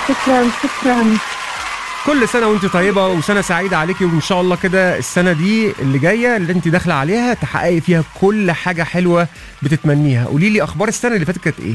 شكرا شكرا كل سنه وانت طيبه وسنه سعيده عليكي وان شاء الله كده السنه دي اللي جايه اللي انت داخله عليها تحققي فيها كل حاجه حلوه بتتمنيها قولي لي اخبار السنه اللي فاتت كانت ايه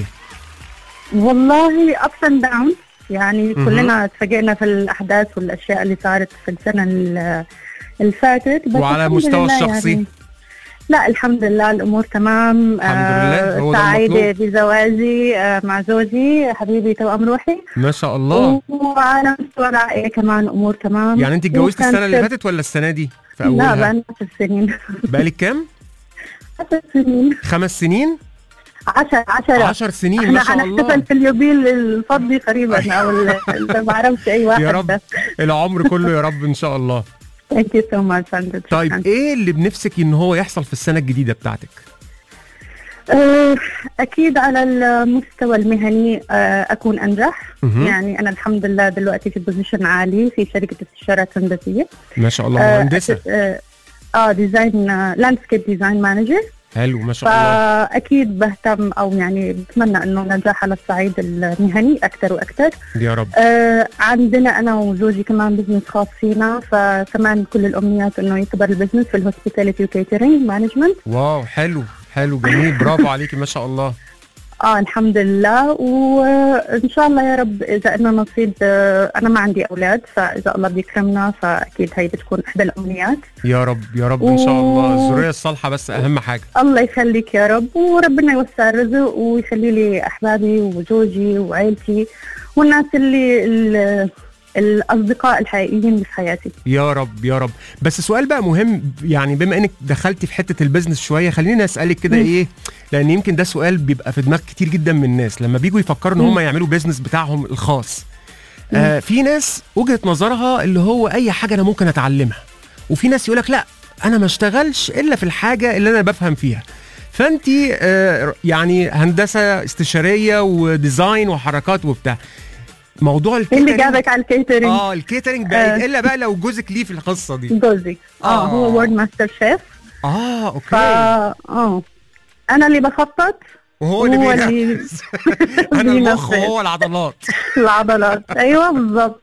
والله ابس اند داون يعني مهم. كلنا اتفاجئنا في الاحداث والاشياء اللي صارت في السنه ال- اللي فاتت بس وعلى الحمد مستوى لله الشخصي؟ يعني لا الحمد لله الامور تمام الحمد لله، هو ده سعيده المطلوب. بزواجي آه، مع زوجي حبيبي توأم روحي ما شاء الله وعلى مستوى العائله كمان امور تمام يعني انت اتجوزتي وكان السنه اللي شب- فاتت ولا السنه دي في لا اولها بقى عشر سنين بقالك كام عشر سنين خمس سنين عشر عشرة عشر سنين ما احنا شاء الله هنحتفل في اليوبيل الفضي قريبا او ال- ال- ما اعرفش اي واحد يا رب العمر كله يا رب ان شاء الله ثانك يو سو ماتش عندك طيب ايه اللي بنفسك ان هو يحصل في السنه الجديده بتاعتك آه، اكيد على المستوى المهني آه، اكون انجح مهم. يعني انا الحمد لله دلوقتي في بوزيشن عالي في شركه استشارات هندسيه ما شاء الله آه، مهندسه اه آه، ديزاين لاندسكيب ديزاين مانجر حلو ما شاء الله فاكيد بهتم او يعني بتمنى انه نجاح على الصعيد المهني اكثر واكثر يا رب آه عندنا انا وزوجي كمان بزنس خاص فينا فكمان كل الامنيات انه يكبر البزنس في الهوسبيتاليتي وكيترينج مانجمنت واو حلو حلو جميل برافو عليكي ما شاء الله اه الحمد لله وان شاء الله يا رب اذا لنا نصيب آه انا ما عندي اولاد فاذا الله بيكرمنا فاكيد هي بتكون احدى الامنيات يا رب يا رب ان شاء الله و- الذريه الصالحه بس اهم حاجه الله يخليك يا رب وربنا يوسع الرزق ويخلي لي احبابي وزوجي وعيلتي والناس اللي ال- الاصدقاء الحقيقيين اللي في حياتي يا رب يا رب بس سؤال بقى مهم يعني بما انك دخلتي في حته البيزنس شويه خليني اسالك كده مم. ايه لان يمكن ده سؤال بيبقى في دماغ كتير جدا من الناس لما بيجوا يفكروا ان مم. هم يعملوا بيزنس بتاعهم الخاص آه في ناس وجهه نظرها اللي هو اي حاجه انا ممكن اتعلمها وفي ناس يقولك لا انا ما اشتغلش الا في الحاجه اللي انا بفهم فيها فانت آه يعني هندسه استشاريه وديزاين وحركات وبتاع موضوع إيه اللي الكيترينج جابك على الكيترينج اه الكيترينج بعيد آه. الا بقى لو جوزك ليه في القصه دي جوزي اه, آه. هو وورد ماستر شيف اه فا اوكي اه انا اللي بخطط وهو اللي هو اللي بينفذ انا المخ بينفذ. وهو العضلات العضلات ايوه بالضبط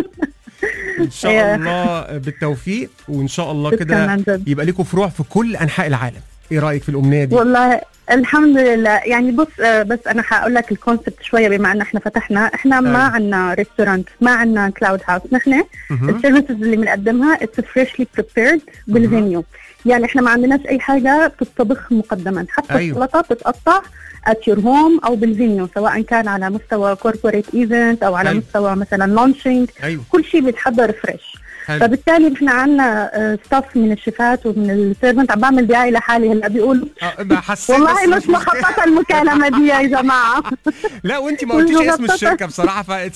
ان شاء يا. الله بالتوفيق وان شاء الله شكراً كده عن جد. يبقى لكم فروع في كل انحاء العالم ايه رايك في الامنيه دي والله الحمد لله يعني بص آه، بس انا هقول لك الكونسبت شويه بما ان احنا فتحنا احنا ما أيوة. عندنا ريستورانت ما عندنا كلاود هاوس نحن مهم. السيرفيسز اللي بنقدمها اتس فريشلي بريبيرد بالفينيو يعني احنا ما عندناش اي حاجه بتطبخ مقدما حتى أيوة. السلطه بتتقطع ات يور هوم او بالفينيو سواء كان على مستوى كوربوريت ايفنت او على أيوة. مستوى مثلا لونشينج ايوه كل شيء بيتحضر فريش حلو فبالتالي نحن عندنا ستاف من الشيفات ومن السيرفنت عم بعمل دعايه لحالي هلا بيقولوا آه، بقى حسيت والله بس مش مخططه المكالمه دي يا جماعه لا وانت ما قلتيش اسم مخططة. الشركه بصراحه ف